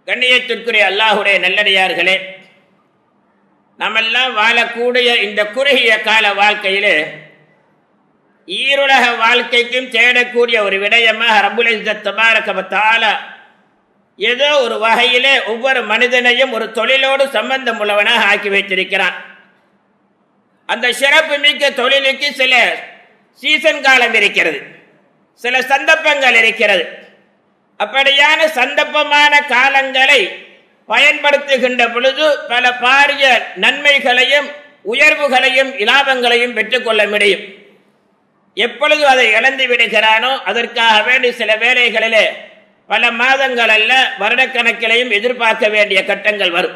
கண்ணியத்திற்குரிய அல்லாஹுடைய நல்லடியார்களே நாமெல்லாம் வாழக்கூடிய இந்த குறுகிய கால வாழ்க்கையிலே ஈருலக வாழ்க்கைக்கும் தேடக்கூடிய ஒரு விடயமாக ரபுல் தபாரகபத்தால ஏதோ ஒரு வகையிலே ஒவ்வொரு மனிதனையும் ஒரு தொழிலோடு சம்பந்தம் உள்ளவனாக ஆக்கி வைத்திருக்கிறான் அந்த சிறப்பு மிக்க தொழிலுக்கு சில சீசன் காலம் இருக்கிறது சில சந்தர்ப்பங்கள் இருக்கிறது அப்படியான சந்தர்ப்பமான காலங்களை பயன்படுத்துகின்ற பொழுது பல பாரிய நன்மைகளையும் உயர்வுகளையும் இலாபங்களையும் பெற்றுக்கொள்ள முடியும் எப்பொழுது அதை இழந்து விடுகிறானோ அதற்காக வேண்டி சில வேலைகளிலே பல மாதங்கள் அல்ல வருடக்கணக்கிலையும் எதிர்பார்க்க வேண்டிய கட்டங்கள் வரும்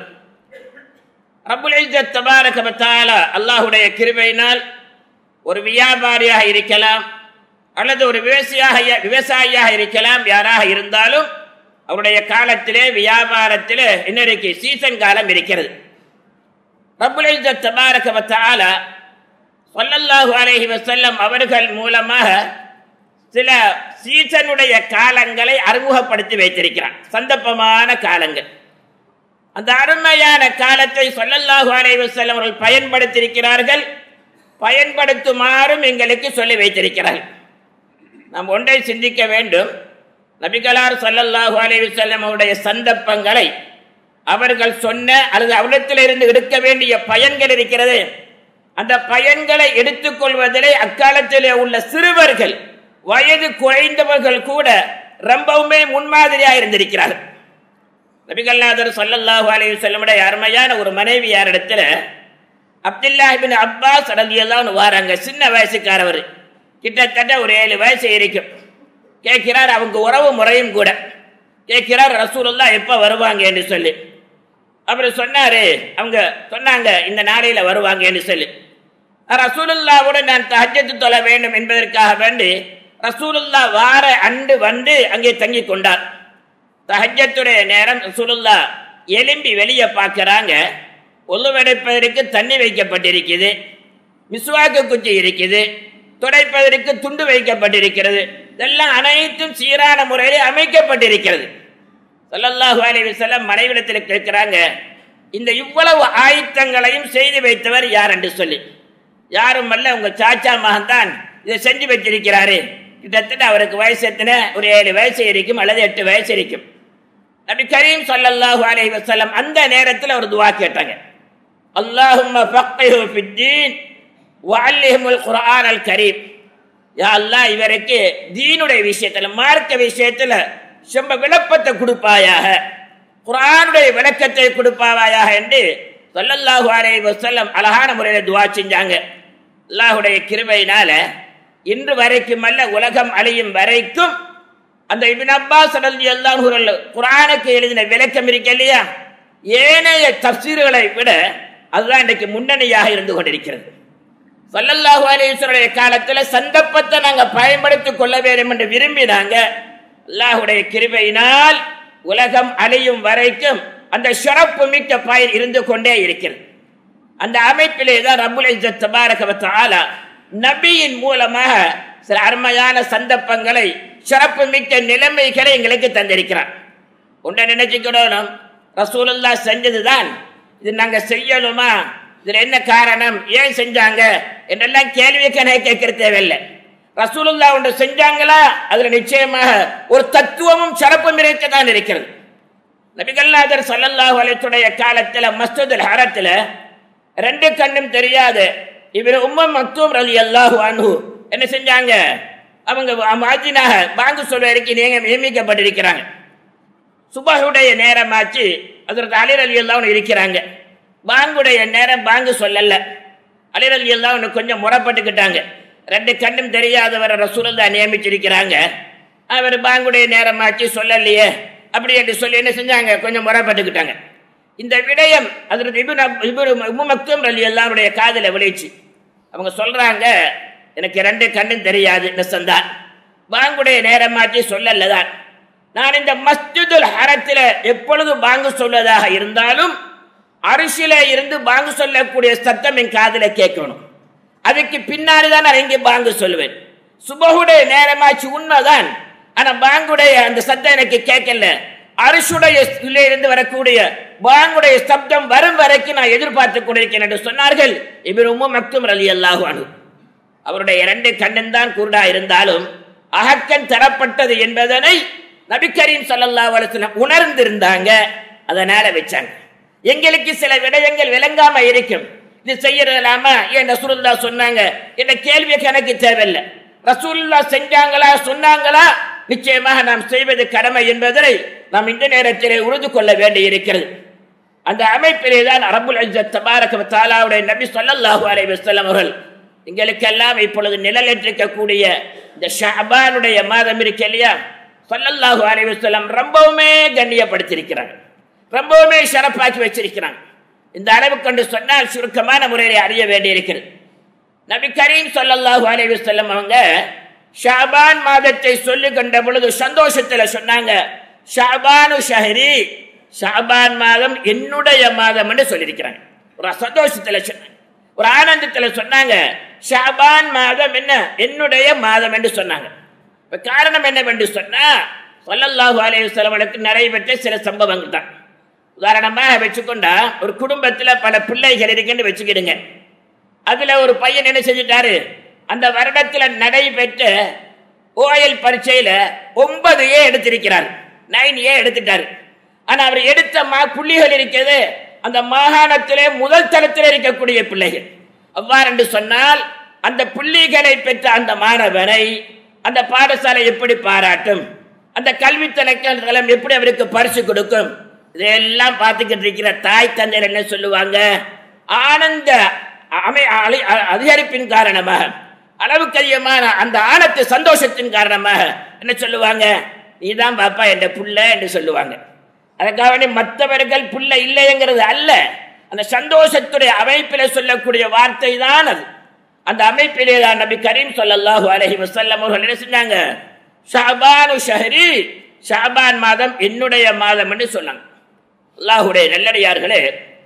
ரபுல் தபாரகபத்தால அல்லாஹுடைய கிருபையினால் ஒரு வியாபாரியாக இருக்கலாம் அல்லது ஒரு விவசாயியாக விவசாயியாக இருக்கலாம் யாராக இருந்தாலும் அவருடைய காலத்திலே வியாபாரத்திலே இன்னைக்கு சீசன் காலம் இருக்கிறது ரபுல் தபாரகபத்தால சொல்லல்லாஹு அலஹி வசல்லம் அவர்கள் மூலமாக சில சீசனுடைய காலங்களை அறிமுகப்படுத்தி வைத்திருக்கிறான் சந்தர்ப்பமான காலங்கள் அந்த அருமையான காலத்தை சொல்லல்லாஹு அலைஹி வஸல்லம் அவர்கள் பயன்படுத்தியிருக்கிறார்கள் பயன்படுத்துமாறும் எங்களுக்கு சொல்லி வைத்திருக்கிறார்கள் நாம் ஒன்றை சிந்திக்க வேண்டும் நபிகளார் சொல்லல்லாஹு அலைஹி வஸல்லம் அவருடைய சந்தர்ப்பங்களை அவர்கள் சொன்ன அல்லது அவரிடத்திலிருந்து எடுக்க வேண்டிய பயன்கள் இருக்கிறது அந்த பயன்களை எடுத்துக்கொள்வதிலே அக்காலத்திலே உள்ள சிறுவர்கள் வயது குறைந்தவர்கள் கூட ரொம்பவுமே முன்மாதிரியாக இருந்திருக்கிறார்கள் நபிகல்லாதர் சொல்லல்லாஹு அலைஹி வஸல்லமுடைய அருமையான ஒரு மனைவியார் இடத்துல அப்துல்லா இபின் அப்பாஸ் ரலியல்லாஹு வாராங்க சின்ன வயசுக்காரவர் கிட்டத்தட்ட ஒரு ஏழு வயசு இருக்கும் கேட்கிறார் அவங்க உறவு முறையும் கூட கேட்கிறார் ரசூலுல்லா எப்போ வருவாங்க என்று சொல்லி அவர் சொன்னாரு அவங்க சொன்னாங்க இந்த நாளையில வருவாங்க என்று சொல்லி ரசூலுல்லாவோட நான் தஹஜத்து தொழ வேண்டும் என்பதற்காக வேண்டி ரசூலுல்லா வார அன்று வந்து அங்கே தங்கி கொண்டார் தஹஜத்துடைய நேரம் ரசூலுல்லா எலும்பி வெளியே பார்க்கறாங்க ஒல்லுவடைப்பதற்கு தண்ணி வைக்கப்பட்டிருக்குது மிஸ்வாக்கு குச்சி இருக்குது துடைப்பதற்கு துண்டு வைக்கப்பட்டிருக்கிறது இதெல்லாம் அனைத்தும் சீரான முறையில் அமைக்கப்பட்டிருக்கிறது சல்லல்லாஹு அலைஹி வஸல்லம் மனைவிடத்தில் கேட்கிறாங்க இந்த இவ்வளவு ஆயுத்தங்களையும் செய்து வைத்தவர் யார் என்று சொல்லி யாரும் அல்ல உங்க சாச்சா மகன் தான் இதை செஞ்சு வச்சிருக்கிறாரு கிட்டத்தட்ட அவருக்கு வயசு எத்தனை ஒரு ஏழு வயசு இருக்கும் அல்லது எட்டு வயசு இருக்கும் நபி கரீம் சல்லல்லாஹு அலைஹி வஸல்லம் அந்த நேரத்தில் ஒரு துவா கேட்டாங்க அல்லாஹும்ம ஃபக்ஹு ஃபித்தீன் வஅல்லிஹுல் குர்ஆனல் கரீம் யா அல்லாஹ் இவருக்கு தீனுடைய விஷயத்துல மார்க்க விஷயத்துல செம்ப விளப்பத்தை கொடுப்பாயாக குர்ஆனுடைய விளக்கத்தை கொடுப்பாவாயாக என்று ஸல்லல்லாஹு அலைஹி வஸல்லம் அழகான முறையில் துவா செஞ்சாங்க அல்லாஹ்வுடைய கிருபையினால இன்று வரைக்கும் அல்ல உலகம் அழியும் வரைக்கும் அந்த இபின் அப்பாஸ் ரலியல்லாஹு அன்ஹு குர்ஆனுக்கு எழுதின விளக்கம் இருக்கு இல்லையா ஏனைய தஃசீர்களை விட அதுதான் இன்றைக்கு முன்னணியாக இருந்து கொண்டிருக்கிறது சல்லல்லாஹு அலைஹிஸ்வருடைய காலத்துல சந்தர்ப்பத்தை நாங்க பயன்படுத்திக் கொள்ள வேண்டும் என்று விரும்பினாங்க அல்லாஹுடைய கிருபையினால் உலகம் அழியும் வரைக்கும் அந்த சிறப்பு மிக்க பயன் இருந்து கொண்டே இருக்கிறது அந்த அமைப்பிலே தான் ரபுல் இஸ்ஸத் தபாரக வ தஆலா நபியின் மூலமாக சில அருமையான சந்தர்ப்பங்களை சிறப்பு மிக்க நிலைமைகளை எங்களுக்கு தந்திருக்கிறார் ஒன்றை நினைச்சுக்கிடணும் ரசூலுல்லா செஞ்சதுதான் இது நாங்க செய்யணுமா இதுல என்ன காரணம் ஏன் செஞ்சாங்க என்றெல்லாம் கேள்வி கணக்கு கேட்கிற தேவையில்லை ரசூலுல்லா ஒன்று செஞ்சாங்களா அதுல நிச்சயமாக ஒரு தத்துவமும் சிறப்பும் தான் இருக்கிறது நபிகல்லாதர் சல்லல்லாஹு அலைத்துடைய காலத்துல மஸ்துல் ஹரத்துல ரெண்டு கண்ணும் தெரியாது இவர் உம்ம மக்தூம் ரலி அல்லாஹு அன்ஹு என்ன செஞ்சாங்க அவங்க மாஜினாக பாங்கு சொல்வதற்கு நீங்க நியமிக்கப்பட்டிருக்கிறாங்க சுபஹுடைய நேரமாச்சு அதற்கு அலிர் அலி அல்லாஹ் இருக்கிறாங்க பாங்குடைய நேரம் பாங்கு சொல்லல அலிர் அலி அல்லாஹ் கொஞ்சம் முறப்பட்டுக்கிட்டாங்க ரெண்டு கண்ணும் தெரியாதவரை ரசூலல்லா நியமிச்சிருக்கிறாங்க அவர் பாங்குடைய நேரமாச்சு சொல்லலையே அப்படி என்று சொல்லி என்ன செஞ்சாங்க கொஞ்சம் முறப்பட்டுக்கிட்டாங்க இந்த விடயம் அதற்கு இபுன் இபுன் உம்மு மக்தூம் அலி எல்லாருடைய காதில் விளைச்சு அவங்க சொல்றாங்க எனக்கு ரெண்டு கண்ணும் தெரியாது நெசந்தான் பாங்குடைய நேரமாச்சு சொல்லல தான் நான் இந்த மஸ்ஜிதுல் ஹரத்தில் எப்பொழுது பாங்கு சொல்வதாக இருந்தாலும் அரிசியில இருந்து பாங்கு சொல்லக்கூடிய சத்தம் என் காதில் கேட்கணும் அதுக்கு பின்னாடி தான் நான் இங்கே பாங்கு சொல்லுவேன் சுபகுடைய நேரமாச்சு உண்மைதான் ஆனா பாங்குடைய அந்த சத்தம் எனக்கு கேட்கல அரசுடைய இருந்து வரக்கூடிய பாங்குடைய சப்தம் வரும் வரைக்கும் நான் எதிர்பார்த்து கொண்டிருக்கிறேன் என்று சொன்னார்கள் இவர் உம்மு மக்தும் ரலி அல்லாஹு அனு அவருடைய இரண்டு கண்ணன் தான் குருடா இருந்தாலும் அகக்கன் தரப்பட்டது என்பதனை நபி கரீம் ஸல்லல்லாஹு அலைஹி வஸல்லம் உணர்ந்திருந்தாங்க அதனால வச்சாங்க எங்களுக்கு சில விடயங்கள் விளங்காம இருக்கும் இது செய்யலாமா ஏன் ரசூலுல்லா சொன்னாங்க என்ற கேள்வி கணக்கு தேவையில்லை ரசூலுல்லா செஞ்சாங்களா சொன்னாங்களா நிச்சயமாக நாம் செய்வது கடமை என்பதை நாம் இந்த நேரத்திலே உறுதி கொள்ள வேண்டி இருக்கிறது அந்த அமைப்பிலே தான் அரபுல் அஜத் தபாரக தாலாவுடைய நபி ஸல்லல்லாஹு அலைஹி வஸல்லம் அவர்கள் எங்களுக்கெல்லாம் இப்பொழுது நிழலிட்டிருக்கக்கூடிய இந்த ஷாபானுடைய மாதம் இருக்கு இல்லையா ஸல்லல்லாஹு அலைஹி வஸல்லம் ரொம்பவுமே கண்ணியப்படுத்தியிருக்கிறாங்க ரொம்பவுமே சிறப்பாக்கி வச்சிருக்கிறாங்க இந்த அளவு கொண்டு சொன்னால் சுருக்கமான முறையில் அறிய வேண்டியிருக்கிறது நபி கரீம் ஸல்லல்லாஹு அலைஹி வஸல்லம் அவங்க ஷாபான் மாதத்தை சொல்லி கொண்ட பொழுது சந்தோஷத்துல சொன்னாங்க ஷாபானு ஷஹரி ஷாபான் மாதம் என்னுடைய மாதம் என்று சொல்லியிருக்கிறாங்க ஒரு சந்தோஷத்துல சொன்னாங்க ஒரு ஆனந்தத்துல சொன்னாங்க ஷாபான் மாதம் என்ன என்னுடைய மாதம் என்று சொன்னாங்க இப்ப காரணம் என்னவென்று சொன்னா ஸல்லல்லாஹு அலைஹி வஸல்லமனுக்கு நடைபெற்ற சில சம்பவங்கள் தான் உதாரணமாக வச்சுக்கொண்டா ஒரு குடும்பத்துல பல பிள்ளைகள் இருக்குன்னு வச்சுக்கிடுங்க அதுல ஒரு பையன் என்ன செஞ்சுட்டாரு அந்த வருடத்துல நடைபெற்ற ஓயல் பரீட்சையில ஒன்பது ஏ எடுத்திருக்கிறார் நைன் ஏ எடுத்துட்டாரு ஆனா அவர் எடுத்த மா புள்ளிகள் இருக்கிறது அந்த மாகாணத்திலே முதல் தரத்தில் இருக்கக்கூடிய பிள்ளைகள் அவ்வாறு என்று சொன்னால் அந்த புள்ளிகளை பெற்ற அந்த மாணவனை அந்த பாடசாலை எப்படி பாராட்டும் அந்த கல்வி தளம் எப்படி அவருக்கு பரிசு கொடுக்கும் இதையெல்லாம் பார்த்துக்கிட்டு இருக்கிற தாய் தந்தையர் என்ன சொல்லுவாங்க ஆனந்த அமை அலை- அ- அதிகரிப்பின் காரணமாக அளவுக்கு அதிகமான அந்த ஆனத்து சந்தோஷத்தின் காரணமாக என்ன சொல்லுவாங்க நீதான் பாப்பா என்ற புள்ள என்று சொல்லுவாங்க அதுக்காக வேண்டி மற்றவர்கள் புள்ள இல்லைங்கிறது அல்ல அந்த சந்தோஷத்துடைய அமைப்பில் சொல்லக்கூடிய வார்த்தை தான் அது அந்த அமைப்பிலே தான் நபி கரீம் ஸல்லல்லாஹு அலைஹி வஸல்லம் அவர்கள் என்ன செஞ்சாங்க ஷாபானு ஷஹரி ஷாபான் மாதம் என்னுடைய மாதம் என்று சொன்னாங்க அல்லாஹுடைய நல்லடியார்களே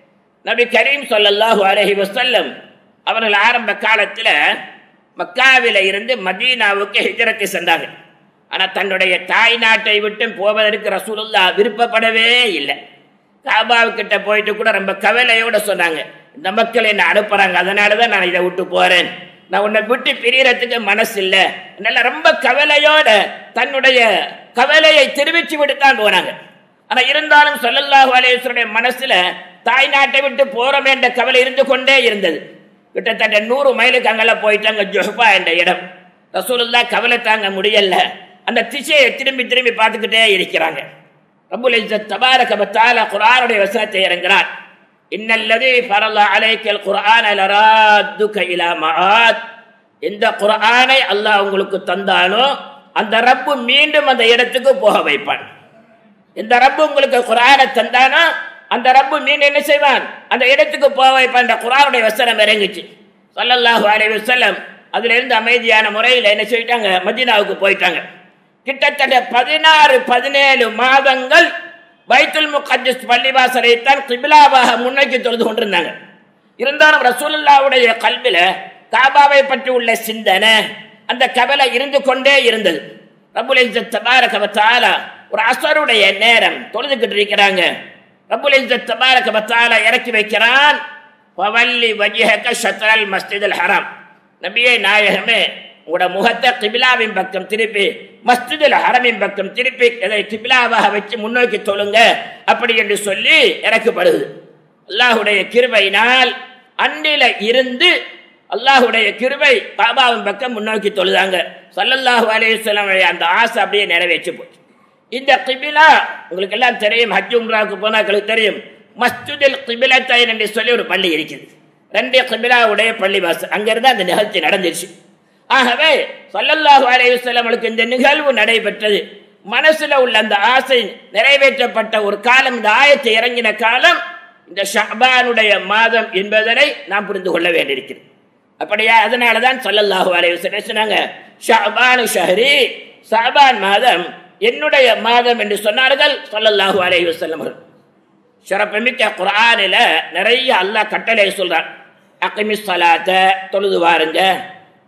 நபி கரீம் ஸல்லல்லாஹு அலைஹி வஸல்லம் அவர்கள் ஆரம்ப காலத்தில் மக்காவில இருந்து மதீனாவுக்கு ஹிஜரத்து சென்றாங்க ஆனா தன்னுடைய தாய் நாட்டை விட்டு போவதற்கு ரசூலுல்லா விருப்பப்படவே இல்லை காபாவுக்கிட்ட போயிட்டு கூட ரொம்ப கவலையோட சொன்னாங்க இந்த மக்கள் என்ன அனுப்புறாங்க அதனால தான் நான் இதை விட்டு போறேன் நான் உன்னை விட்டு பிரியறதுக்கு மனசு இல்லை அதனால ரொம்ப கவலையோட தன்னுடைய கவலையை தெரிவித்து விட்டு தான் போனாங்க ஆனா இருந்தாலும் ஸல்லல்லாஹு அலைஹி வஸல்லம் மனசுல தாய் நாட்டை விட்டு போறோம் என்ற கவலை இருந்து கொண்டே இருந்தது கிட்டத்தட்ட நூறு மைலுக்கு அங்கெல்லாம் போயிட்டாங்க ஜொஹ்பா என்ற இடம் ரசூலுல்லா கவலை தாங்க முடியல அந்த திசையை திரும்பி திரும்பி பார்த்துக்கிட்டே இருக்கிறாங்க ரப்புல் இஸ்ஸத் தபாரக வ தஆலா குர்ஆனுடைய வசனத்தை இறங்குகிறார் இன்னல்லதி ஃபரல அலைக்கல் குர்ஆன லராத்துக இலா மஆத் எந்த குர்ஆனை அல்லாஹ் உங்களுக்கு தந்தானோ அந்த ரப்பு மீண்டும் அந்த இடத்துக்கு போக வைப்பான் இந்த ரப்பு உங்களுக்கு குரானை தந்தானா அந்த ரப்பு மீன் என்ன செய்வான் அந்த இடத்துக்கு போக வைப்பான் இந்த குரானுடைய வசனம் இறங்குச்சு ஸல்லல்லாஹு அலைஹி வஸல்லம் அதுல இருந்து அமைதியான முறையில் என்ன சொல்லிட்டாங்க மதீனாவுக்கு போயிட்டாங்க கிட்டத்தட்ட பதினாறு பதினேழு மாதங்கள் பைத்துல் முகஜஸ் பள்ளிவாசலை தான் கிபிலாவாக முன்னோக்கி தொழுது கொண்டிருந்தாங்க இருந்தாலும் ரசூலுல்லாவுடைய கல்வில காபாவை பற்றி உள்ள சிந்தனை அந்த கவலை இருந்து கொண்டே இருந்தது ரபுல் இஸ்ஸத் தபாரக வ தஆலா ஒரு அசருடைய நேரம் தொழுதுகிட்டு இருக்கிறாங்க ரபுல் இஸ்ஸத் தபாரக வ தஆலா இறக்கி வைக்கிறான் ஃபவல்லி வஜ்ஹக ஷத்ரல் மஸ்ஜிதுல் ஹராம் நபியே நாயகமே உங்களோட முகத்தை கிபிலாவின் பக்கம் திருப்பி மஸ்ஜிதுல் ஹரமின் பக்கம் திருப்பி அதை கிபிலாவாக வச்சு முன்னோக்கி தொழுங்க அப்படி என்று சொல்லி இறக்கப்படுது அல்லாஹுடைய கிருபையினால் அன்றில இருந்து அல்லாஹுடைய கிருபை காபாவின் பக்கம் முன்னோக்கி தொழுதாங்க ஸல்லல்லாஹு அலைஹி வஸல்லம் அந்த ஆசை அப்படியே நிறைவேற்றி போச்சு இந்த கிபிலா உங்களுக்கு எல்லாம் தெரியும் ஹஜ் உம்ராவுக்கு போனாக்களுக்கு தெரியும் மஸ்ஜிதில் கிபிலத்தைன் என்று சொல்லி ஒரு பள்ளி இருக்குது ரெண்டு கிபிலாவுடைய பள்ளி வாசல் அங்கிருந்து அந்த நிகழ்ச்சி நடந்துருச்சு ஆகவே ஸல்லல்லாஹு அலைஹி வஸல்லமளுக்கு இந்த நிகழ்வு நடைபெற்றது மனசுல உள்ள அந்த ஆசை நிறைவேற்றப்பட்ட ஒரு காலம் இந்த ஆயத்தை இறங்கின காலம் இந்த ஷஅபானுடைய மாதம் என்பதனை நாம் புரிந்து கொள்ள வேண்டியிருக்கிறது அப்படியா அதனால தான் ஸல்லல்லாஹு அலைஹி வஸல்லம் சொன்னாங்க ஷஅபானு ஷஹரி ஷஅபான் மாதம் என்னுடைய மாதம் என்று சொன்னார்கள் ஸல்லல்லாஹு அலைஹி வஸல்லம் அவர்கள் சிறப்புமிக்க குர்ஆனில நிறைய அல்லாஹ் கட்டளை சொல்றான் அகிமிஸ் ஸலாத்த தொழுது வாருங்க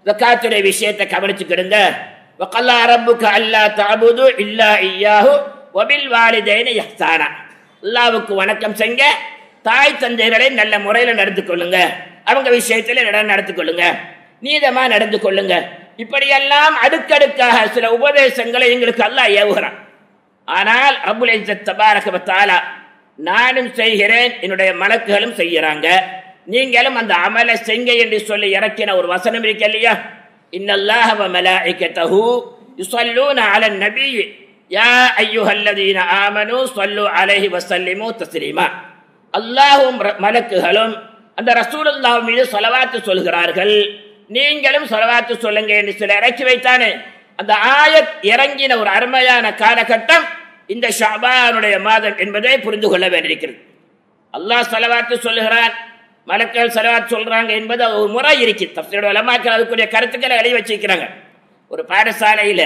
ஜக்காத்துடைய விஷயத்தை கவனிச்சுக்கிடுங்க வகல்லா ரப்புக அல்லா தஅபுது இல்லா இய்யாஹு ஒபில் வாலிதைன யஹ்சானா அல்லாவுக்கு வணக்கம் செய்ங்க தாய் தந்தையர்களை நல்ல முறையில் நடந்து கொள்ளுங்க அவங்க விஷயத்தில் நட- நடந்து கொள்ளுங்க நீதமா நடந்து கொள்ளுங்க இப்படியெல்லாம் அடுக்கடுக்காக சில உபதேசங்களை எங்களுக்கு அல்லாஹ் ஏவுகிறான் ஆனால் ரபுல் இஸ்ஸத் தபாரக வ தஆலா நானும் செய்கிறேன் என்னுடைய மலக்குகளும் செய்கிறாங்க நீங்களும் அந்த அமலை செய்ங்க என்று சொல்லி இறக்கின ஒரு வசனம் இருக்கு இல்லையா இன்னல்லாஹ வ மலாயிகத்தஹு யுஸல்லூன அலன் நபி யா அய்யுஹல்லதீன ஆமனு ஸல்லு அலைஹி வஸல்லிமு தஸ்லீமா அல்லாஹ்வும் ர- மலக்குகளும் அந்த ரசூலுல்லாஹ் மீது ஸலவாத்து சொல்கிறார்கள் நீங்களும் ஸலவாத்து சொல்லுங்க என்று சொல்லி இறக்கி வைத்தானே அந்த ஆயத் இறங்கின ஒரு அருமையான காலகட்டம் இந்த ஷாபானுடைய மாதம் என்பதை புரிந்து கொள்ள வேண்டியிருக்கிறது அல்லாஹ் ஸலவாத்து சொல்லுகிறான் மலக்கள் ஸலவாத் சொல்றாங்க என்பது அது ஒரு முறை இருக்கு தப்சீரோட உலமாக்கள் அதுக்குரிய கருத்துக்களை எழுதி வச்சிருக்கிறாங்க ஒரு பாடசாலையில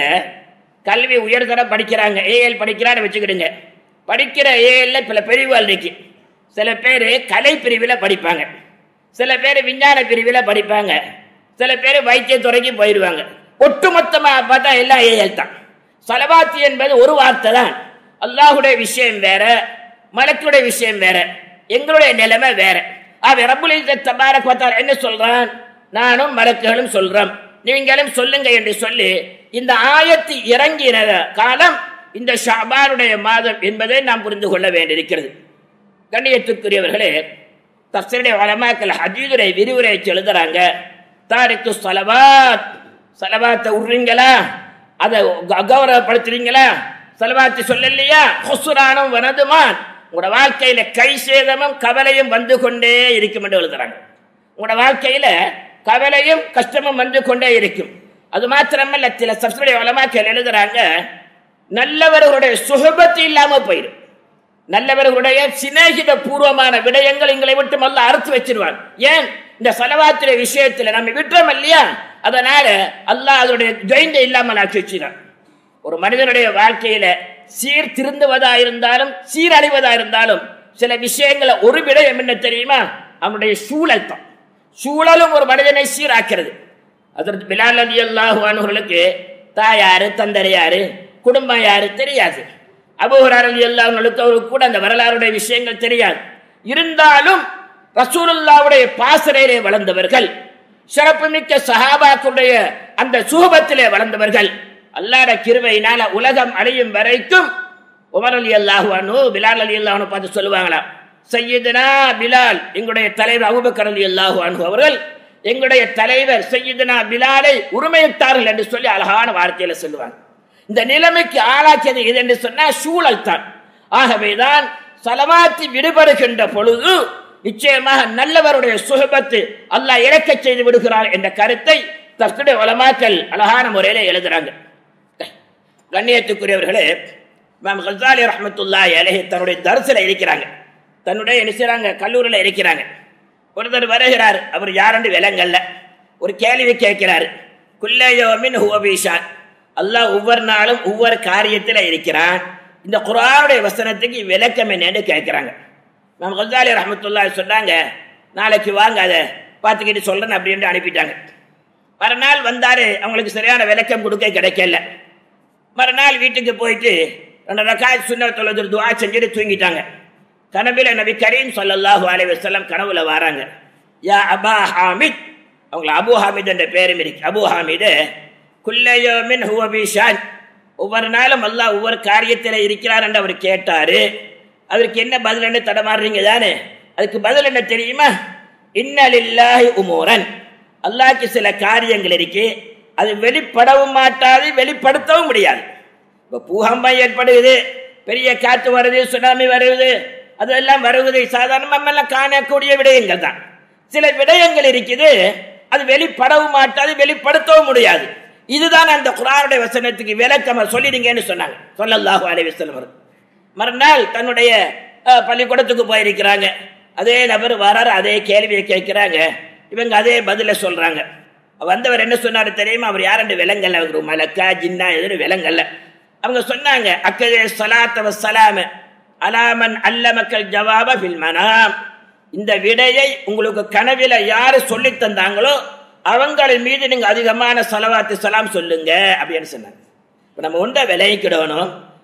கல்வி உயர்தரம் படிக்கிறாங்க ஏஎல் படிக்கிறான்னு வச்சுக்கிடுங்க படிக்கிற ஏஎல்ல பல பிரிவுகள் இருக்கு சில பேர் கலை பிரிவில் படிப்பாங்க சில பேர் விஞ்ஞான பிரிவில் படிப்பாங்க சில பேர் வைத்தியத்துறைக்கு போயிடுவாங்க ஒட்டுமொத்தமாக பார்த்தா எல்லாம் ஏஎல் தான் சலவாத்தி என்பது ஒரு வார்த்தை தான் அல்லாஹுடைய விஷயம் வேற மலக்குடைய விஷயம் வேற எங்களுடைய நிலைமை வேற ஆக ரப்புல் இஸ்ஸத் தபாரக் வ தஆலா என்ன சொல்றான் நானும் மலக்குகளும் சொல்றோம் நீங்களும் சொல்லுங்க என்று சொல்லி இந்த ஆயத்து இறங்கின காலம் இந்த ஷாபானுடைய மாதம் என்பதை நாம் புரிந்து கொள்ள வேண்டியிருக்கிறது கண்ணியத்துக்குரியவர்களே தப்சருடைய வளமாக்கல் ஹதீதுரை விரிவுரை எழுதுறாங்க தாரிக்கு சலவாத் சலவாத்தை விடுறீங்களா அதை க- கௌரவப்படுத்துறீங்களா சலவாத்தை சொல்லலையா ஹொசுரானும் வனதுமான் உங்களோட வாழ்க்கையில கை சேதமும் கவலையும் வந்து கொண்டே இருக்கும் என்று எழுதுறாங்க உங்களோட வாழ்க்கையில கவலையும் கஷ்டமும் வந்து கொண்டே இருக்கும் அது மாத்திரமல்ல சில சப்சுடைய வளமாக்கல் எழுதுறாங்க நல்லவர்களுடைய சுகபத்து இல்லாம போயிடும் நல்லவர்களுடைய சிநேகித பூர்வமான விடயங்கள் எங்களை விட்டு மல்ல அறுத்து வச்சிருவான் ஏன் இந்த செலவாத்திர விஷயத்துல நம்ம விட்டுறோம் இல்லையா அதனால அல்லாஹ் அதனுடைய ஜெயிண்ட இல்லாமல் ஆக்கி வச்சிருக்கான் ஒரு மனிதனுடைய வாழ்க்கையில சீர் திருந்துவதா இருந்தாலும் சீரழிவதா இருந்தாலும் சில விஷயங்களை ஒரு விடயம் என்ன தெரியுமா அவனுடைய சூழல் தான் சூழலும் ஒரு மனிதனை சீராக்கிறது அதற்கு பிலால் அலி அல்லாஹு அவர்களுக்கு தாயாரு தந்தரை யாரு குடும்பம் யாரு தெரியாது அபூஹர் அலி அல்லாஹர்களுக்கு அவருக்கு கூட அந்த வரலாறுடைய விஷயங்கள் தெரியாது இருந்தாலும் ரசூலுல்லாவுடைய பாசறையிலே வளர்ந்தவர்கள் சிறப்புமிக்க சஹாபாக்களுடைய அந்த சுகபத்திலே வளர்ந்தவர்கள் அல்லாட கிருபையினால உலகம் அழியும் வரைக்கும் உமர் அலி அல்லாஹு அனு பிலால் அலி அல்லாஹ்னு பார்த்து சொல்லுவாங்களாம் சையீதுனா பிலால் எங்களுடைய தலைவர் அபூபக்கர் அலி அல்லாஹு அன்ஹு அவர்கள் எங்களுடைய தலைவர் சையீதுனா பிலாலை உரிமையிட்டார்கள் என்று சொல்லி அழகான வார்த்தையில சொல்லுவாங்க இந்த நிலைமைக்கு ஆளாக்கியது இது என்று சொன்னா சூழல் தான் ஆகவேதான் சலவாத்தி விடுபடுகின்ற பொழுது நிச்சயமாக நல்லவருடைய சுகபத்து அல்லாஹ் இறக்கச் செய்து விடுகிறார் என்ற கருத்தை தஸ்துடைய உலமாக்கல் அழகான முறையில எழுதுறாங்க கண்ணியத்துக்குரியவர்களே இமாம் கசாலி ரஹமத்துல்லாஹி அலைஹி தன்னுடைய தரிசில இருக்கிறாங்க தன்னுடைய என்ன செய்றாங்க கல்லூரியில் இருக்கிறாங்க ஒருத்தர் வருகிறார் அவர் யாருன்னு விலங்கல்ல ஒரு கேள்வி கேட்கிறார் குல்லையோமின் ஹுவபீஷான் அல்லாஹ் ஒவ்வொரு நாளும் ஒவ்வொரு காரியத்தில் இருக்கிறான் இந்த குரானுடைய வசனத்துக்கு விளக்கம் என்னன்னு கேட்கிறாங்க இமாம் கசாலி ரஹமத்துல்லாஹி சொன்னாங்க நாளைக்கு வாங்க அதை பார்த்துக்கிட்டு சொல்றேன் அப்படின்ட்டு அனுப்பிட்டாங்க மறுநாள் வந்தாரு அவங்களுக்கு சரியான விளக்கம் கொடுக்க கிடைக்கல மறுநாள் வீட்டுக்கு போயிட்டு ரெண்டு ரக்காய் சுன்ன தொழுது துவா செஞ்சுட்டு தூங்கிட்டாங்க கனவுல நபி கரீம் ஸல்லல்லாஹு அலைஹி வஸல்லம் கனவுல வராங்க யா அபா ஹாமித் அவங்கள அபு ஹாமித் என்ற பேரும் இருக்கு அபு ஹாமிது குல்லையோமின் ஹுவ பீஷான் ஒவ்வொரு நாளும் அல்லாஹ் ஒவ்வொரு காரியத்தில் இருக்கிறார் என்று அவர் கேட்டாரு அவருக்கு என்ன பதில் என்ன தடமாறுறீங்க தானே அதுக்கு பதில் என்ன தெரியுமா இன்னலில்லாஹி உமூரன் அல்லாஹ்க்கு சில காரியங்கள் இருக்கு அது வெளிப்படவும் மாட்டாது வெளிப்படுத்தவும் முடியாது இப்போ பூகம்பம் ஏற்படுகிறது பெரிய காற்று வருது சுனாமி வருது அதெல்லாம் வருவது சாதாரணமாக எல்லாம் காணக்கூடிய விடயங்கள் தான் சில விடயங்கள் இருக்குது அது வெளிப்படவும் மாட்டாது வெளிப்படுத்தவும் முடியாது இதுதான் அந்த குரானுடைய வசனத்துக்கு விளக்கம் சொல்லிடுங்கன்னு சொன்னாங்க சொல்லல்லாஹு அலைஹி வஸல்லம் மறுநாள் தன்னுடைய அஹ், பள்ளிக்கூடத்துக்கு போயிருக்கிறாங்க அதே நபர் வராரு அதே கேள்வியை கேட்கிறாங்க இவங்க அதே பதில சொல்றாங்க வந்தவர் என்ன சொன்னாரு தெரியுமா அவர் யாருன்னு விலங்கல்ல அவர் மலக்கா ஜின்னா எதுன்னு விலங்கல்ல அவங்க சொன்னாங்க அக்கதே சலாத்தவ சலாம அலாமன் அல்ல மக்கள் ஜவாப ஃபில் மனாம் இந்த விடையை உங்களுக்கு கனவில யாரு சொல்லி தந்தாங்களோ அவங்களின் மீது நீங்க அதிகமான சலவாத்து சலாம் சொல்லுங்க அப்படின்னு சொன்னாங்க இப்ப நம்ம ஒன்றை விளைவிக்கிடணும்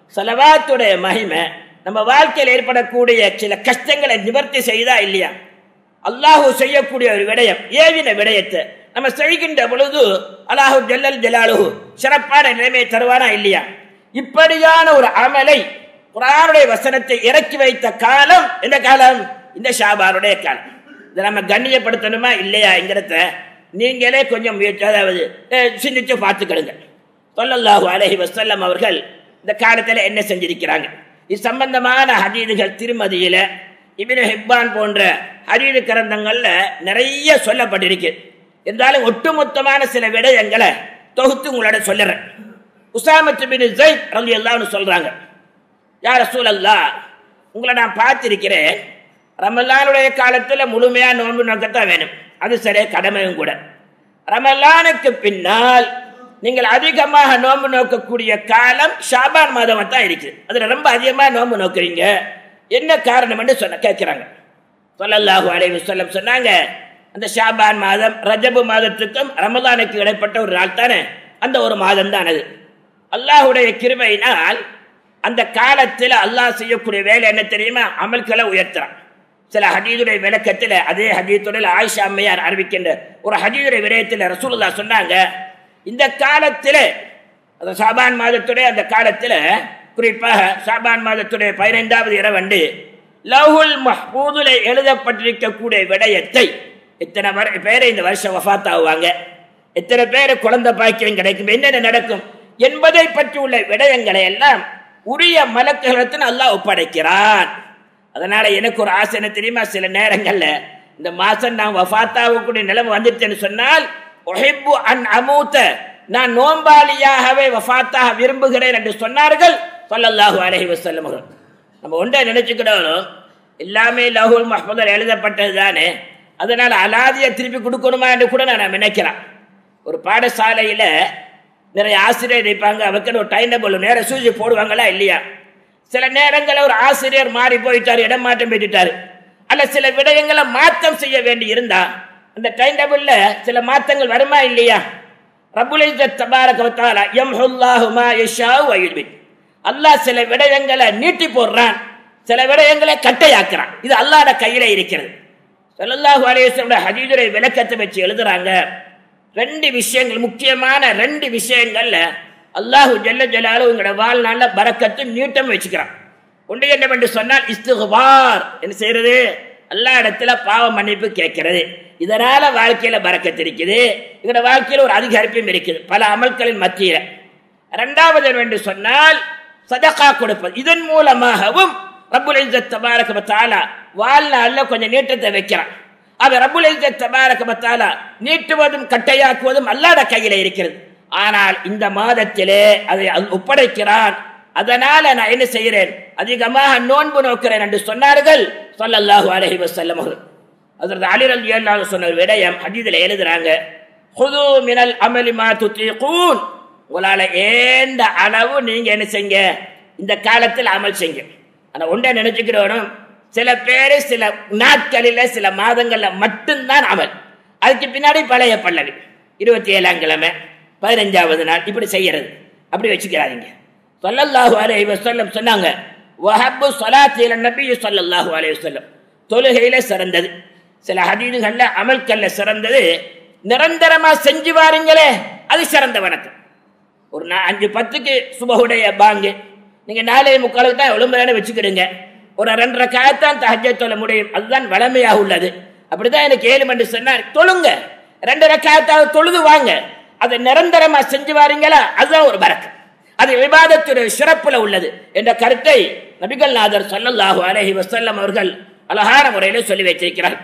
செலவாத்துடைய மகிமை நம்ம வாழ்க்கையில் ஏற்படக்கூடிய சில கஷ்டங்களை நிவர்த்தி செய்தா இல்லையா அல்லாஹு செய்யக்கூடிய ஒரு விடயம் ஏவின விடயத்தை நம்ம செய்கின்ற பொழுது அல்லாஹு ஜல்லல் ஜலாலுஹு சிறப்பான நிலைமையை தருவானா இல்லையா இப்படியான ஒரு அமலை குரானுடைய வசனத்தை இறக்கி வைத்த காலம் எந்த காலம் இந்த ஷாபானுடைய காலம் இதை நம்ம கண்ணியப்படுத்தணுமா இல்லையாங்கிறத நீங்களே கொஞ்சம் முயற்சி அதாவது அஹ், சிந்திச்சு பார்த்துக்கிடுங்க சொல்லல்லாஹு அலைஹி வஸல்லம் அவர்கள் இந்த காலத்தில் என்ன செஞ்சிருக்கிறாங்க இது சம்பந்தமான ஹதீதுகள் திருமதியில இப்னு ஹிப்பான் போன்ற ஹதீது கிரந்தங்கள்ல நிறைய சொல்லப்பட்டிருக்கு இருந்தாலும் ஒட்டுமொத்தமான சில விடயங்களை தொகுத்து உங்களோட சொல்லுறேன் உசாமத்து பின் ஜெயித் ரலியல்லாஹு சொல்றாங்க யார் ரசூலல்லா உங்களை நான் பார்த்திருக்கிறேன் ரமலானுடைய காலத்துல முழுமையா நோன்பு நோக்கத்தான் வேணும் அது சரியா கடமையும் கூட ரமலானுக்கு பின்னால் நீங்கள் அதிகமாக நோன்பு நோக்கக்கூடிய காலம் ஷாபான் மாதம் தான் இருக்குது அதுல ரொம்ப அதிகமா நோன்பு நோக்குறீங்க என்ன காரணம் என்று சொன்ன கேட்கிறாங்க சொல்லல்லாஹு அலைஹி வஸல்லம் சொன்னாங்க அந்த ஷாபான் மாதம் ரஜபு மாதத்துக்கும் ரமலானுக்கு இடைப்பட்ட ஒரு நாள் தானே அந்த ஒரு மாதம் தான் அது அல்லாஹுடைய கிருபையினால் அந்த காலத்தில் அல்லாஹ் செய்யக்கூடிய வேலை என்ன தெரியுமா அமல்களை உயர்த்துறான் சில ஹதீதுடைய விளக்கத்தில் அதே ஹதீத்துடைய ஆயிஷா அம்மையார் அறிவிக்கின்ற ஒரு ஹதீதுடைய விடயத்தில் ரசூலுல்லா சொன்னாங்க இந்த காலத்தில் அந்த சாபான் மாதத்துடைய அந்த காலத்தில் குறிப்பாக சாபான் மாதத்துடைய பதினைந்தாவது இரவண்டு லவ்ஹுல் மஹ்பூதுல எழுதப்பட்டிருக்கக்கூடிய விடயத்தை இத்தனை வர- பேரை இந்த வருஷம் வஃபாத் ஆகுவாங்க எத்தனை பேர் குழந்தை பாக்கியம் கிடைக்கும் என்னென்ன நடக்கும் என்பதை பற்றி உள்ள விடயங்களை எல்லாம் உரிய மலக்குகளத்தின் அல்லாஹ் ஒப்படைக்கிறான் அதனால எனக்கு ஒரு ஆசை என்ன தெரியுமா சில நேரங்கள்ல இந்த மாசம் நான் வஃபாத்தாகக்கூடிய நிலைமை வந்துட்டேன்னு சொன்னால் ஒஹிப்பு அன் அமூத்த நான் நோம்பாளியாகவே வஃபாத்தாக விரும்புகிறேன் என்று சொன்னார்கள் ஸல்லல்லாஹு அலைஹி வஸல்லம் அவர்கள் நம்ம ஒன்றை நினைச்சுக்கிடணும் எல்லாமே லஹுல் மஹ்மதில் எழுதப்பட்டது தானே அதனால அலாதியை திருப்பி கொடுக்கணுமா என்று கூட நான் நினைக்கிறேன் ஒரு பாடசாலையில் நிறைய ஆசிரியர் இருப்பாங்க அவருக்கு ஒரு டைம் டேபிள் நேரம் சூசி போடுவாங்களா இல்லையா சில நேரங்களில் ஒரு ஆசிரியர் மாறி போயிட்டாரு இடம் மாற்றம் பெற்றுட்டாரு அல்ல சில விடயங்களை மாற்றம் செய்ய வேண்டி இருந்தா அந்த டைம் டேபிள்ல சில மாற்றங்கள் வருமா இல்லையா ரபுல் இஸ்ஸத் தபாரக வ தஆலா யம்ஹுல்லாஹு மா யஷாஉ வ யுத்பித் அல்லாஹ் சில விடயங்களை நீட்டி போடுறான் சில விடயங்களை கட்டையாக்குறான் இது அல்லாஹ்ட கையில இருக்கிறது ஸல்லல்லாஹு அலைஹி வஸல்லம் ஹதீதுரை விளக்கத்தை வச்சு எழுதுறாங்க ரெண்டு விஷயங்கள் முக்கியமான ரெண்டு விஷயங்கள்ல அல்லாஹு ஜல்ல ஜலாலு உங்களோட வாழ்நாள்ல பரக்கத்தும் நீட்டம் வச்சுக்கிறான் ஒன்று என்னவென்று சொன்னால் இஸ்துகுபார் என்ன செய்யறது எல்லா இடத்துல பாவ மன்னிப்பு கேட்கிறது இதனால வாழ்க்கையில பறக்கத்து இருக்குது இதோட வாழ்க்கையில ஒரு அதிகரிப்பும் இருக்குது பல அமல்களின் மத்தியில இரண்டாவது என்னவென்று சொன்னால் சதகா கொடுப்பது இதன் மூலமாகவும் ரப்புல் இஸ்ஸத் தபாரக வ தஆலா வாழ்நாள்ல கொஞ்சம் நீட்டத்தை வைக்கிறான் அது ரப்புல் இஸ்ஸத் தபாரக வ தஆலா நீட்டுவதும் கட்டையாக்குவதும் அல்லாஹ்ட கையில இருக்கிறது ஆனால் இந்த மாதத்திலே அதை அல் ஒப்படைக்கிறான் அதனால நான் என்ன செய்கிறேன் அதிகமாக நோன்பு நோக்கிறேன் என்று சொன்னார்கள் ஸல்லல்லாஹு அலைஹி வஸல்லம் அவர்கள் அதற்கு அலி ரலியல்லாஹு சொன்ன ஒரு விடயம் ஹதீஸ்ல எழுதுறாங்க ஹுது மினல் அமலி மா துத்தீகூன் உங்களால ஏந்த அளவு நீங்க என்ன செய்யுங்க இந்த காலத்தில் அமல் செய்யுங்க ஆனா ஒன்றை நினைச்சுக்கிறோம் சில பேர் சில நாட்களில சில மாதங்கள்ல மட்டும்தான் அமல் அதுக்கு பின்னாடி பழைய பல்லவி இருபத்தி ஏழாம் கிழமை பதினஞ்சாவது நாள் இப்படி செய்யறது அப்படி வச்சுக்கிறாதீங்க சொல்லல்லாஹு அலைஹி வஸல்லம் சொன்னாங்க வஹப்பு ஸலாத்தில நபி ஸல்லல்லாஹு அலைஹி வஸல்லம் தொழுகையில சிறந்தது சில ஹதீதுகள்ல அமல்கள்ல சிறந்தது நிரந்தரமா செஞ்சு வாருங்களே அது சிறந்த வணக்கம் ஒரு நா- அஞ்சு பத்துக்கு சுபகுடைய பாங்கு நீங்க நாலே முக்காலுக்கு தான் விளம்பரம் வச்சுக்கிடுங்க ஒரு ரெண்டரை காயத்தான் தஹஜ்ஜத் தொழ முடியும் அதுதான் வளமையாக உள்ளது அப்படிதான் எனக்கு ஏழு மணி சொன்னார் தொழுங்க ரெண்டரை காயத்தாவது தொழுது வாங்க அதை நிரந்தரமா செஞ்சு வாரீங்களா அதுதான் ஒரு பறக்கு அது விவாதத்துடைய சிறப்புல உள்ளது என்ற கருத்தை நபிகள் நாதர் ஸல்லல்லாஹு அலைஹி வஸல்லம் அவர்கள் அழகான முறையில் சொல்லி வைத்திருக்கிறார்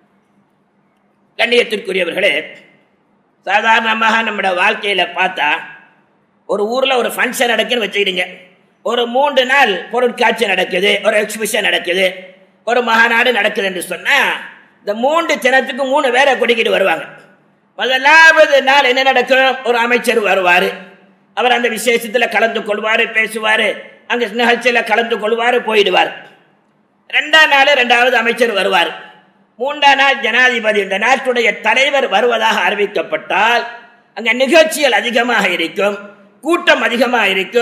கண்ணியத்திற்குரியவர்களே சாதாரணமாக நம்மளோட வாழ்க்கையில பார்த்தா ஒரு ஊர்ல ஒரு ஃபங்க்ஷன் நடக்குன்னு வச்சுக்கிடுங்க ஒரு மூன்று நாள் பொருட்காட்சி நடக்குது ஒரு எக்ஸிபிஷன் நடக்குது ஒரு மகாநாடு நடக்குது என்று சொன்னா இந்த மூன்று தினத்துக்கு மூணு பேரை கூட்டிக்கிட்டு வருவாங்க முதலாவது நாள் என்ன நடக்கும் ஒரு அமைச்சர் வருவார் அவர் அந்த விசேஷத்துல கலந்து கொள்வார் பேசுவார் அங்க நிகழ்ச்சியில கலந்து கொள்வார் போயிடுவார் ரெண்டாம் நாள் ரெண்டாவது அமைச்சர் வருவார் மூன்றாம் நாள் ஜனாதிபதி இந்த நாட்டுடைய தலைவர் வருவதாக அறிவிக்கப்பட்டால் அங்க நிகழ்ச்சிகள் அதிகமாக இருக்கும் கூட்டம் அதிகமாக இருக்கும்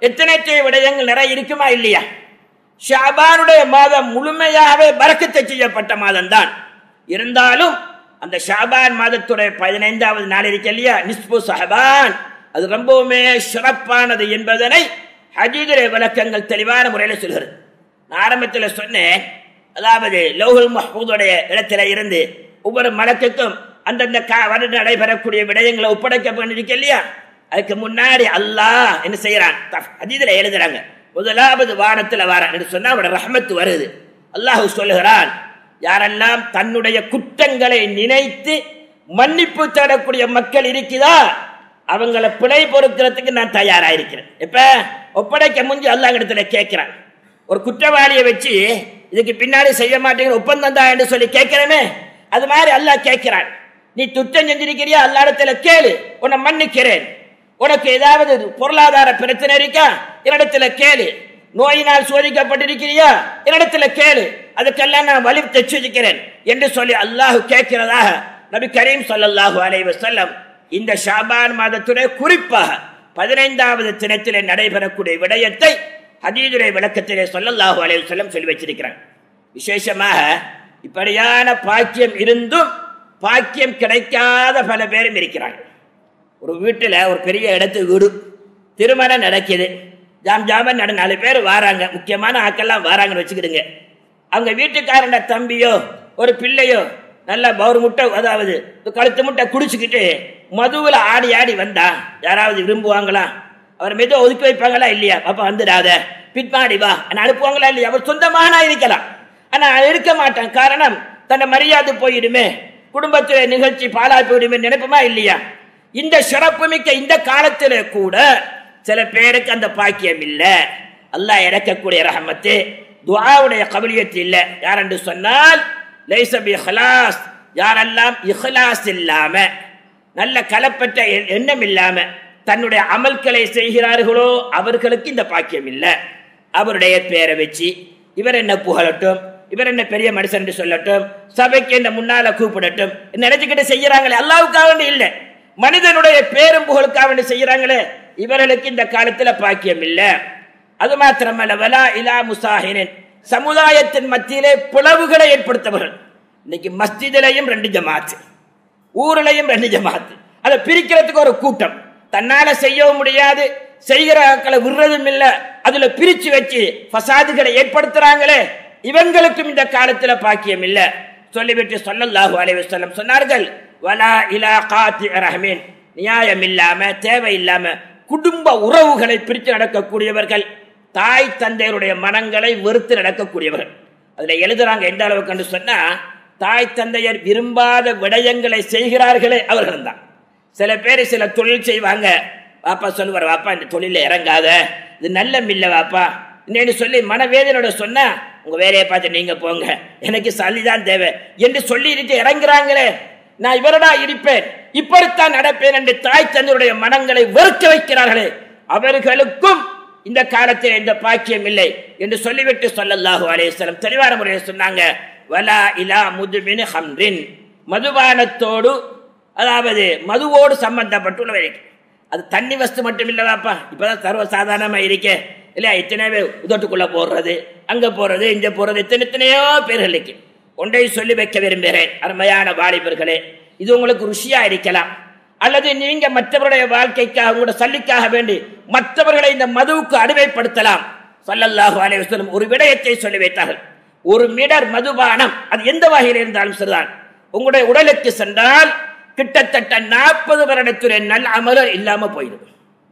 எத்தனை எத்தனை விடயங்கள் நிறைய இருக்குமா இல்லையா ஷாபானுடைய மாதம் முழுமையாகவே பறக்கத்தை செய்யப்பட்ட மாதம் தான் இருந்தாலும் அந்த ஷாபான் மாதத்துடைய பதினைந்தாவது நாள் இருக்கு இல்லையா நிஸ்பு ஷஹபான் அது ரொம்பவுமே சிறப்பானது என்பதனை ஹஜீதுரை விளக்கங்கள் தெளிவான முறையில் சொல்கிறது நான் ஆரம்பத்தில் சொன்னேன் அதாவது லௌஹுல் மஹ்பூதுடைய இடத்துல இருந்து ஒவ்வொரு மலக்குக்கும் அந்தந்த கா வருடம் நடைபெறக்கூடிய விடயங்களை ஒப்படைக்கப்பட்டிருக்கு இல்லையா அதுக்கு முன்னாடி அல்லாஹ் என்ன செய்யறான் அதிதில் எழுதுறாங்க முதலாவது வாரத்தில் வாரான் என்று சொன்னா அவட ரஹமத்து வருது அல்லாஹ் சொல்லுகிறான் யாரெல்லாம் தன்னுடைய குற்றங்களை நினைத்து மன்னிப்பு தேடக்கூடிய மக்கள் இருக்குதா அவங்கள பிழை பொறுக்கிறதுக்கு நான் தயாராயிருக்கிறேன் இப்ப ஒப்படைக்க முந்தி அல்லாஹ் இடத்துல கேட்கிறான் ஒரு குற்றவாளியை வச்சு இதுக்கு பின்னாடி செய்ய மாட்டேங்கிற ஒப்பந்தம் தான் என்று சொல்லி கேட்கிறேனே அது மாதிரி அல்லாஹ் கேட்கிறான் நீ துத்தம் செஞ்சிருக்கிறியா அல்லா இடத்துல கேளு உன்னை மன்னிக்கிறேன் உனக்கு ஏதாவது பொருளாதார பிரச்சனை இருக்கா என்னிடத்துல கேளு நோயினால் சோதிக்கப்பட்டிருக்கிறியா என்னிடத்துல கேளு அதுக்கெல்லாம் நான் வலி தைச்சு வச்சுக்கிறேன் என்று சொல்லி அல்லாஹ் கேட்கிறதாக நபி கரீம் சொல்லல்லாஹு அலைஹி வஸல்லம் இந்த ஷாபான் மாதத்துடைய குறிப்பாக பதினைந்தாவது தினத்திலே நடைபெறக்கூடிய விடயத்தை ஹதீதுரை விளக்கத்திலே சொல்லல்லாஹு அலைஹி வஸல்லம் சொல்லி வச்சிருக்கிறாங்க விசேஷமாக இப்படியான பாக்கியம் இருந்தும் பாக்கியம் கிடைக்காத பல பேரும் இருக்கிறாங்க ஒரு வீட்டில் ஒரு பெரிய இடத்து வீடு திருமணம் நடக்குது ஜாம் ஜாமன் நட நாலு பேர் வராங்க முக்கியமான ஆக்கெல்லாம் வராங்கன்னு வச்சுக்கிடுங்க அவங்க வீட்டுக்காரன தம்பியோ ஒரு பிள்ளையோ நல்லா பவுர் முட்டை அதாவது கழுத்து முட்டை குடிச்சுக்கிட்டு மதுவில் ஆடி ஆடி வந்தா யாராவது விரும்புவாங்களா அவர் மீது ஒதுக்கி வைப்பாங்களா இல்லையா பாப்பா வந்துடாத பின்பாடி வா ஆனால் அனுப்புவாங்களா இல்லையா அவர் சொந்தமானா இருக்கலாம் ஆனால் இருக்க மாட்டான் காரணம் தன்னை மரியாதை போயிடுமே குடும்பத்தில் நிகழ்ச்சி பாழாய் போயிடுமே நினைப்போமா இல்லையா இந்த சிறப்புமிக்க இந்த காலத்தில் கூட சில பேருக்கு அந்த பாக்கியம் இல்லை அல்லாஹ் இறக்கக்கூடிய ரஹமத்து துஆவுடைய கபிலியத்து இல்லை யார் என்று சொன்னால் லைசப் இஹ்லாஸ் யாரெல்லாம் இஹ்லாஸ் இல்லாம நல்ல கலப்பற்ற எ- எண்ணம் இல்லாம தன்னுடைய அமல்களை செய்கிறார்களோ அவர்களுக்கு இந்த பாக்கியம் இல்லை அவருடைய பேரை வச்சு இவர் என்ன புகழட்டும் இவர் என்ன பெரிய மனுஷன் என்று சொல்லட்டும் சபைக்கு என்ன முன்னால கூப்பிடட்டும் நினைச்சுக்கிட்டு செய்யறாங்களே அல்லாவுக்காக வேண்டி இல்லை மனிதனுடைய பேரும் புகழுக்காக வேண்டி செய்யறாங்களே இவர்களுக்கு இந்த காலத்துல பாக்கியம் இல்லை அது மாத்திரமல்ல வலா இலா முசாஹினின் சமுதாயத்தின் மத்தியிலே பிளவுகளை ஏற்படுத்தவர்கள் இன்னைக்கு மஸ்ஜிதிலையும் ரெண்டு ஜமாத்து ஊர்லயும் ரெண்டு ஜமாத்து அதை பிரிக்கிறதுக்கு ஒரு கூட்டம் தன்னால செய்யவும் முடியாது செய்கிற ஆட்களை விடுறதும் இல்ல அதுல பிரிச்சு வச்சு ஃபசாதுகளை ஏற்படுத்துறாங்களே இவங்களுக்கும் இந்த காலத்துல பாக்கியம் இல்ல சொல்லிவிட்டு சொல்லல்லாஹு அலைஹி வஸல்லம் சொன்னார்கள் வலா இலா காத்தி ரஹமீன் நியாயம் இல்லாம தேவை இல்லாம குடும்ப உறவுகளை பிரித்து நடக்கக்கூடியவர்கள் தாய் தந்தையருடைய மனங்களை வெறுத்து நடக்கக்கூடியவர்கள் அதுல எழுதுறாங்க எந்த அளவுக்கு சொன்னா தாய் தந்தையர் விரும்பாத விடயங்களை செய்கிறார்களே அவர்கள் தான் சில பேர் சில தொழில் செய்வாங்க வாப்பா சொல்லுவார் வாப்பா இந்த தொழில இறங்காத இது நல்ல மில்ல வாப்பா இன்னும் சொல்லி மனவேதனோட சொன்னா உங்க வேலையை பார்த்து நீங்க போங்க எனக்கு சளிதான் தேவை என்று சொல்லிட்டு இறங்குறாங்களே நான் இவரடா இருப்பேன் இப்படித்தான் நடப்பேன் என்று தாய் தந்தையுடைய மனங்களை வெறுக்க வைக்கிறார்களே அவர்களுக்கும் இந்த காலத்தில் எந்த பாக்கியம் இல்லை என்று சொல்லிவிட்டு சொல்லல்லாஹு அலைஹிஸ்ஸலாம் தெளிவான முறையில் சொன்னாங்க வலா இலா முதுமின் ஹம்ரின் மதுபானத்தோடு அதாவது மதுவோடு சம்பந்தப்பட்டுள்ளவை அது தண்ணி வஸ்து மட்டும் இல்லவாப்பா இப்பதான் சர்வ சாதாரணமா இருக்கே இல்லையா இத்தனை பேர் உதட்டுக்குள்ள போடுறது அங்க போறது இங்க போறது இத்தனை எத்தனையோ பேர்களுக்கு ஒன்றை சொல்லி வைக்க விரும்புகிறேன் அருமையான வாலிபர்களே இது உங்களுக்கு ருசியா இருக்கலாம் அல்லது நீங்க மற்றவருடைய வாழ்க்கைக்காக உங்களோட சல்லிக்காக வேண்டி மற்றவர்களை இந்த மதுவுக்கு அடிமைப்படுத்தலாம் ஸல்லல்லாஹு அலைஹி வஸல்லம் ஒரு விடயத்தை சொல்லி வைத்தார்கள் ஒரு மிடர் மதுபானம் அது எந்த வகையில் இருந்தாலும் சரிதான் உங்களுடைய உடலுக்கு சென்றால் கிட்டத்தட்ட நாற்பது வருடத்துடைய நல்ல அமலர் இல்லாம போயிடும்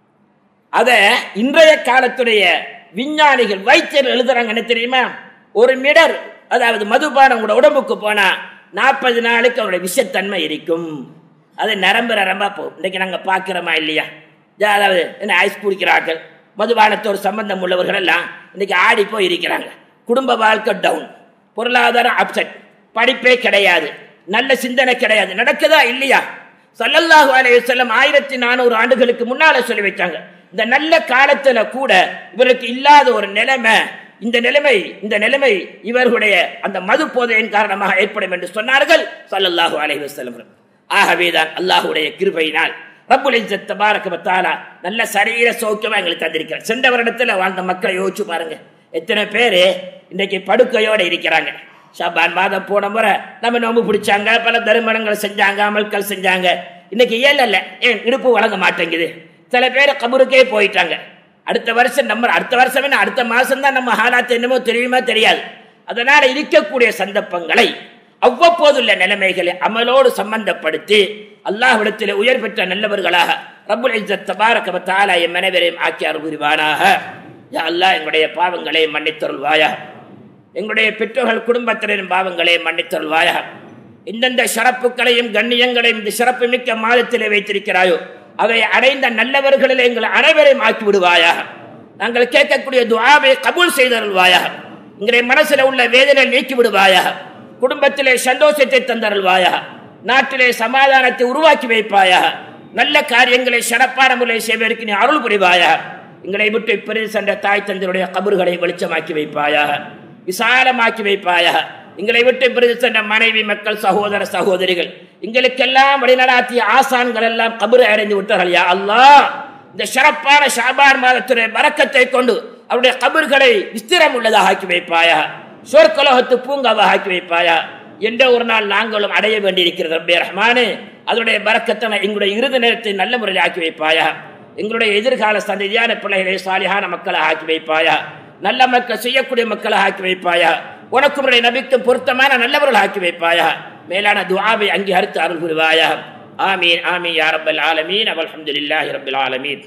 அத இன்றைய காலத்துடைய விஞ்ஞானிகள் வைத்தியர் எழுதுறாங்க என்ன தெரியுமா ஒரு மிடர் அதாவது மதுபானம் உங்களோட உடம்புக்கு போனா நாற்பது நாளுக்கு அவருடைய விஷத்தன்மை இருக்கும் அது நரம்பு நரம்பா போகும் இன்னைக்கு நாங்க பார்க்கிறோமா இல்லையா ஜா- அதாவது என்ன ஐஸ் குடிக்கிறார்கள் மதுபானத்தோடு சம்பந்தம் உள்ளவர்கள் எல்லாம் இன்னைக்கு ஆடி போய் இருக்கிறாங்க குடும்ப வாழ்க்கை டவுன் பொருளாதாரம் அப்செட் படிப்பே கிடையாது நல்ல சிந்தனை கிடையாது நடக்குதா இல்லையா ஸல்லல்லாஹு அலைஹி வஸல்லம் ஆயிரத்தி நானூறு ஆண்டுகளுக்கு முன்னால சொல்லி வச்சாங்க இந்த நல்ல காலத்துல கூட இவருக்கு இல்லாத ஒரு நிலைமை இந்த நிலைமை இந்த நிலைமை இவர்களுடைய அந்த மது போதையின் காரணமாக ஏற்படும் என்று சொன்னார்கள் ஸல்லல்லாஹு அலைஹி வஸல்லம் ஆகவேதான் அல்லாஹ்வுடைய கிருபையினால் ரப்புல் இஸ்ஸத் தபாரக வ தஆலா நல்ல சரீர சௌக்கியமா எங்களுக்கு தந்திருக்கிறார் சென்ற வருடத்துல வாழ்ந்த மக்களை யோசிச்சு பாருங்க எத்தனை பேர் இன்னைக்கு படுக்கையோட இருக்கிறாங்க ஷாபான் மாதம் போன முறை நம்ம நோம்பு பிடிச்சாங்க பல தருமணங்கள் செஞ்சாங்க அமல்கள் செஞ்சாங்க இன்னைக்கு இயலல்ல ஏன் இடுப்பு வழங்க மாட்டேங்குது சில பேர் கபருக்கே போயிட்டாங்க அடுத்த வருஷம் நம்ம அடுத்த வருஷமே நான் அடுத்த மாசம் தான் நம்ம ஹாலாத்து என்னமோ தெரியுமா தெரியாது அதனால இருக்கக்கூடிய சந்தர்ப்பங்களை அவ்வப்போதுள்ள நிலைமைகளை அமலோடு சம்பந்தப்படுத்தி அல்லாஹ்விடத்தில் உயர் பெற்ற நல்லவர்களாக ரப்புல் இஸ்ஸத் தபாரக வ தஆலா எம் அனைவரையும் ஆக்கி அருள்புரிவானாக யா அல்லாஹ் எங்களுடைய பாவங்களை மன்னித்தருள்வாயா எங்களுடைய பெற்றோர்கள் குடும்பத்தினரின் பாவங்களை மன்னித்தருள்வாயா இந்தந்த சிறப்புகளையும் கண்ணியங்களையும் இந்த சிறப்பு மிக்க மாதத்திலே வைத்திருக்கிறாயோ அதை அடைந்த நல்லவர்களில் எங்கள் அனைவரையும் ஆக்கி விடுவாயா நாங்கள் கேட்கக்கூடிய துஆவை கபூல் செய்தருள்வாயா எங்களுடைய மனசில் உள்ள வேதனை நீக்கி விடுவாயா குடும்பத்திலே சந்தோஷத்தை தந்தருள்வாயா நாட்டிலே சமாதானத்தை உருவாக்கி வைப்பாயா நல்ல காரியங்களை சிறப்பான முறையில் செய்வதற்கு நீ அருள் புரிவாயா எங்களை விட்டு பிரிந்து சென்ற தாய் தந்தருடைய கபறுகளை வெளிச்சமாக்கி வைப்பாயா விசாலமாக்கி வைப்பாயா எங்களை விட்டு பிரிந்து சென்ற மனைவி மக்கள் சகோதர சகோதரிகள் எங்களுக்கெல்லாம் வழிநடாத்திய ஆசான்கள் எல்லாம் கபறு அடைந்து விட்டார்கள் யா அல்லாஹ் இந்த சிறப்பான ஷாபான் மாதத்துடைய வரக்கத்தை கொண்டு அவருடைய கபர்களை விஸ்திரம் உள்ளதாக ஆக்கி வைப்பாயா சொற்கலோகத்து பூங்காவாக ஆக்கி வைப்பாயா என்ற ஒரு நாள் நாங்களும் அடைய வேண்டியிருக்கிறது ரப்பே ரஹ்மானே அதனுடைய பறக்கத்தனை எங்களுடைய இறுதி நேரத்தை நல்ல முறையில் ஆக்கி வைப்பாயா எங்களுடைய எதிர்கால சந்ததியான பிள்ளைகளை சாலியான மக்களை ஆக்கி வைப்பாயா நல்ல மக்கள் செய்யக்கூடிய மக்களை ஆக்கி வைப்பாயா உனக்கும் உன்னுடைய நபிக்கும் பொருத்தமான நல்லவர்கள் ஆக்கி வைப்பாயா மேலான துஆவை அங்கீகரித்து அருள் புரிவாயா ஆமீன் ஆமீன் யா ரப்பல் ஆலமீன் அல்ஹம்துலில்லாஹி ரப்பில் ஆலமீன்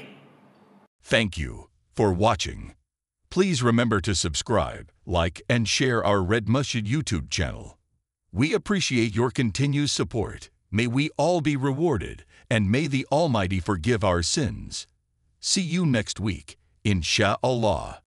Thank you for watching. Please remember to subscribe, like, and share our Red Masjid YouTube channel. We appreciate your continued support. May we all be rewarded, and may the Almighty forgive our sins. See you next week, insha'Allah.